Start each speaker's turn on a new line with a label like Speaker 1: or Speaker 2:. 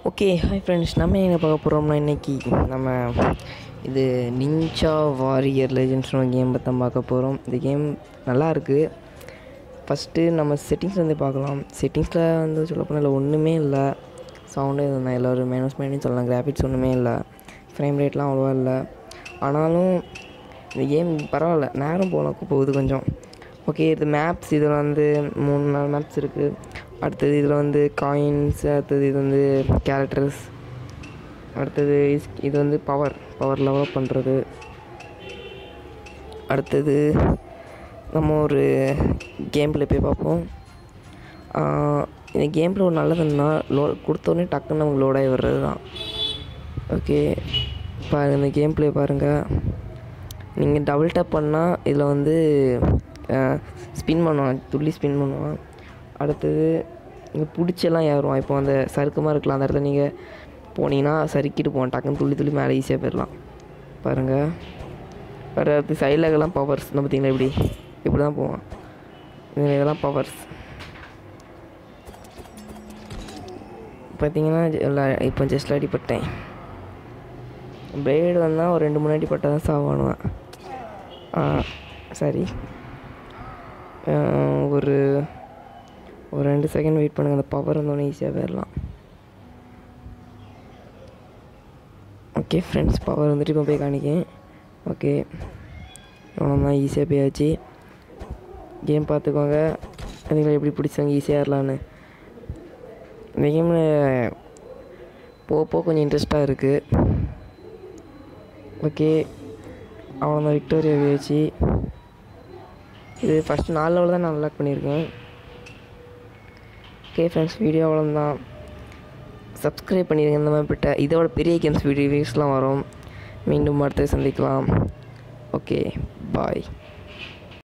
Speaker 1: okay hi friends நம்ம எங்கே பார்க்க போகிறோம்னா இன்றைக்கி நம்ம இது நிஞ்சா வாரியர் லெஜெண்ட்ஸ்னு ஒரு கேம் பற்றி பார்க்க போகிறோம் இந்த கேம் நல்லா இருக்குது ஃபஸ்ட்டு நம்ம செட்டிங்ஸ் வந்து பார்க்கலாம் செட்டிங்ஸில் வந்து சொல்ல போனால் ஒன்றுமே இல்லை சவுண்டு நான் எல்லோரும் மைனஸ் மைனஸ் சொல்லலாம் கிராஃபிக்ஸ் ஒன்றுமே இல்லை ஃப்ரேம் ரேட்லாம் அவ்வளோவா இல்லை ஆனாலும் இந்த கேம் பரவாயில்ல நேரம் போல போகுது கொஞ்சம் ஓகே இது மேப்ஸ் இதில் வந்து மூணு நாலு மேப்ஸ் இருக்குது அடுத்தது இதில் வந்து காயின்ஸ் அடுத்தது இது வந்து கேரக்டர்ஸ் அடுத்தது இஸ்- இது வந்து பவர் பவர் லெவலப் பண்ணுறது அடுத்தது நம்ம ஒரு கேம் ப்ளே போய் பார்ப்போம் ஆஹ் இந்த கேம் ப்ளே ஒரு நல்லதுன்னா லோ கொடுத்தோடனே டக்குன்னு நமக்கு லோடாகி வர்றது தான் ஓகே பாருங்கள் இந்த கேம் ப்ளே பாருங்கள் நீங்கள் டபுள் டேப் பண்ணால் இதில் வந்து ஸ்பின் பண்ணுவான் துள்ளி ஸ்பின் பண்ணுவான் அடுத்தது இங்கே பிடிச்செல்லாம் ஏறுவான் இப்போ அந்த சறுக்கமாக இருக்கலாம் அந்த இடத்துல நீங்கள் போனீங்கன்னா சறுக்கிட்டு போவான் டக்குன்னு துள்ளி துள்ளி மேலே ஈஸியாக போயிடலாம் பாருங்கள் வேறு அடுத்து சைடில் பவர்ஸ் நம்ம பார்த்தீங்களா இப்படி இப்படி தான் போவான் இது இதெல்லாம் பவர்ஸ் பார்த்தீங்கன்னா ஜ- இப்போ ஜஸ்ட் அடிப்பட்டேன் பிளேடு வந்தால் ஒரு ரெண்டு மூணு அடி பட்டால் தான் சாவானுவேன் சரி ஒரு ஒரு ரெண்டு செகண்ட் வெயிட் பண்ணுங்கள் அந்த பவர் வந்தோடனே ஈஸியாக போயிடலாம் ஓகே ஃப்ரெண்ட்ஸ் பவர் வந்துட்டு இப்போ போய் காணிக்கேன் ஓகே இவ்வளோ தான் ஈஸியாக போயாச்சு கேம் பார்த்துக்கோங்க அதுங்களை எப்படி பிடிச்சாங்க ஈஸியாக ஏறலான்னு இந்த கேமில் போக போக கொஞ்சம் இன்ட்ரெஸ்ட்டாக இருக்குது ஓகே அவ்வளோதான் விக்டோரியா வச்சு இது ஃபஸ்ட்டு நாலு லெவலில் தான் நான் அன்லாக் பண்ணியிருக்கேன் ஓகே ஃப்ரெண்ட்ஸ் வீடியோ அவ்வளோதான் சப்ஸ்கிரைப் பண்ணிடுங்க இந்த மாதிரிப்பட்ட இதோட பெரிய கேம்ஸ் வீடியோஸ்லாம் வரும் மீண்டும் அடுத்து சந்திக்கலாம் ஓகே பாய்